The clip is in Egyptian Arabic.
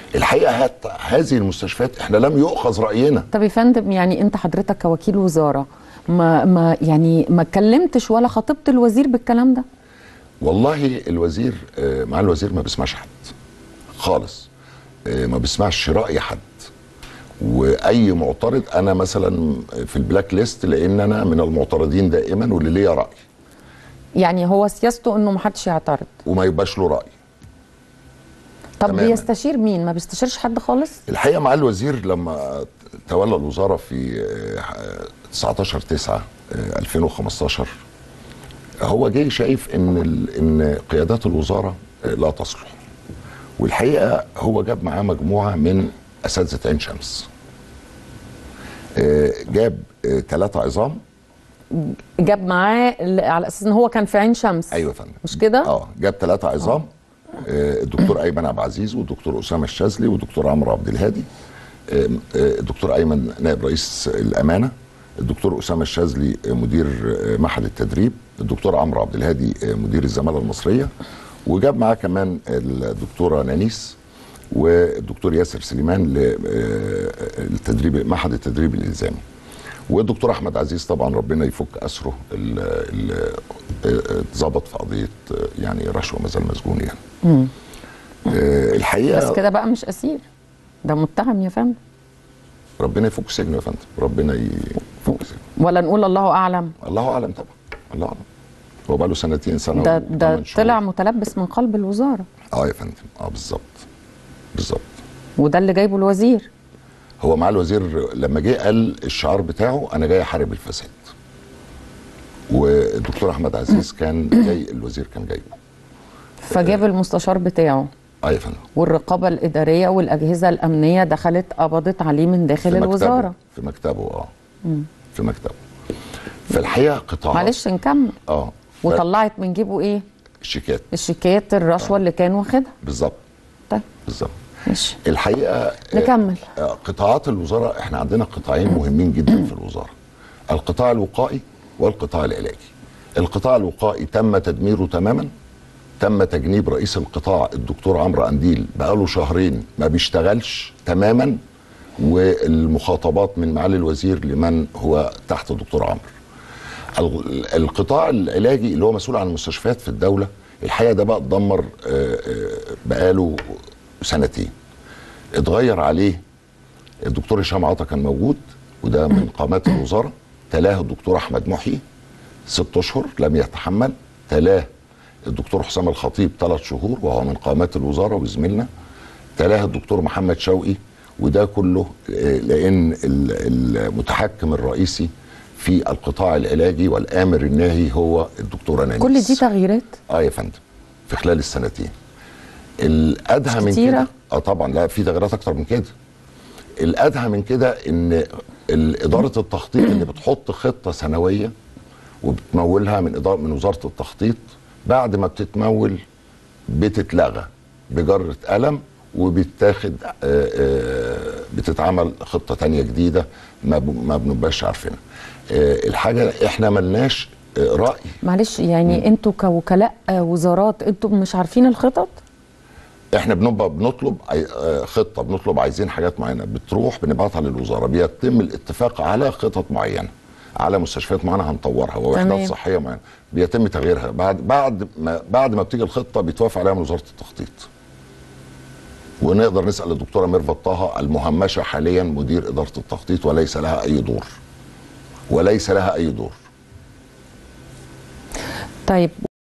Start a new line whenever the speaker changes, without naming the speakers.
الحقيقه هت هذه المستشفيات احنا لم يؤخذ راينا
طب يا فندم يعني انت حضرتك كوكيل وزاره ما ما يعني ما اتكلمتش ولا خاطبت الوزير بالكلام ده
والله الوزير آه، مع الوزير ما بيسمعش حد خالص آه، ما بيسمعش راي حد واي معترض انا مثلا في البلاك ليست لان انا من المعترضين دائما واللي ليا راي
يعني هو سياسته انه ما حدش يعترض
وما يبقاش له راي
طب
تماماً.
بيستشير مين ما بيستشيرش حد خالص
الحقيقه مع الوزير لما تولى الوزاره في آه، 19 9 2015 هو جاي شايف ان ال- ان قيادات الوزاره آه، لا تصلح والحقيقه هو جاب معاه مجموعه من اساتذه عين شمس آه، جاب ثلاثه عظام
جاب معاه ل- على اساس ان هو كان في عين شمس
ايوه يا فندم
مش كده
اه جاب ثلاثة عظام آه، الدكتور ايمن عبد العزيز والدكتور اسامه الشاذلي والدكتور عمرو عبد الهادي آه، آه، الدكتور ايمن نائب رئيس الامانه الدكتور اسامه الشاذلي آه، مدير آه، معهد التدريب الدكتور عمرو عبد الهادي آه، مدير الزماله المصريه وجاب معاه كمان الدكتوره نانيس والدكتور ياسر سليمان للتدريب معهد التدريب الالزامي والدكتور احمد عزيز طبعا ربنا يفك اسره ال- ال- اتظبط في قضيه يعني رشوه مازال مسجون يعني آه، الحقيقه
بس كده بقى مش اسير ده متهم يا فندم
ربنا يفك سجنه يا فندم ربنا يفك سجنه
ولا نقول الله اعلم
الله اعلم طبعا الله اعلم هو بقى له سنتين سنه
ده ده
وثمان شهور.
طلع متلبس من قلب الوزاره
اه يا فندم اه بالظبط بالظبط
وده اللي جايبه الوزير
هو مع الوزير لما جه قال الشعار بتاعه انا جاي احارب الفساد والدكتور احمد عزيز كان جاي الوزير كان جايبه
فجاب المستشار بتاعه
اه يا فندم
والرقابه الاداريه والاجهزه الامنيه دخلت قبضت عليه من داخل
في
الوزاره
مكتبه في مكتبه اه في مكتبه فالحقيقه قطاعات
معلش نكمل
اه
وطلعت من جيبه ايه
الشيكات
الشيكات الرشوه اللي كان واخدها
بالظبط
طيب
بالظبط
ماشي
الحقيقه آه،
نكمل.
آه، قطاعات الوزاره احنا عندنا قطاعين مهمين جدا في الوزاره القطاع الوقائي والقطاع العلاجي القطاع الوقائي تم تدميره تماما تم تجنيب رئيس القطاع الدكتور عمرو قنديل بقاله شهرين ما بيشتغلش تماما والمخاطبات من معالي الوزير لمن هو تحت الدكتور عمرو ال- القطاع العلاجي اللي هو مسؤول عن المستشفيات في الدوله الحقيقه ده بقى اتدمر آه، آه، بقاله سنتين اتغير عليه الدكتور هشام عطا كان موجود وده من قامات الوزاره تلاه الدكتور احمد محيي ست اشهر لم يتحمل تلاه الدكتور حسام الخطيب ثلاث شهور وهو من قامات الوزاره وزميلنا تلاه الدكتور محمد شوقي وده كله آه، لان ال- المتحكم الرئيسي في القطاع العلاجي والامر الناهي هو الدكتوره نانيس
كل دي تغييرات
اه يا فندم في خلال السنتين الادهى من
كتيرة؟
كده اه طبعا لا في تغييرات اكتر من كده الادهى من كده ان ال- اداره التخطيط اللي بتحط خطه سنويه وبتمولها من اداره من وزاره التخطيط بعد ما بتتمول بتتلغى بجره قلم وبيتاخد آه، آه، بتتعمل خطه تانية جديده ما ب- ما بنبقاش عارفينها آه، الحاجه احنا ملناش آه، راي
معلش يعني انتوا كوكلاء آه، وزارات انتوا مش عارفين الخطط
احنا بنبقى بنطلب عاي- آه، خطه بنطلب عايزين حاجات معينه بتروح بنبعتها للوزاره بيتم الاتفاق على خطط معينه على مستشفيات معينه هنطورها ووحدات
تمام.
صحيه معينه بيتم تغييرها بعد بعد ما بعد ما بتيجي الخطه بيتوافق عليها من وزاره التخطيط ونقدر نسال الدكتوره ميرفت طه المهمشه حاليا مدير اداره التخطيط وليس لها اي دور وليس لها اي دور
طيب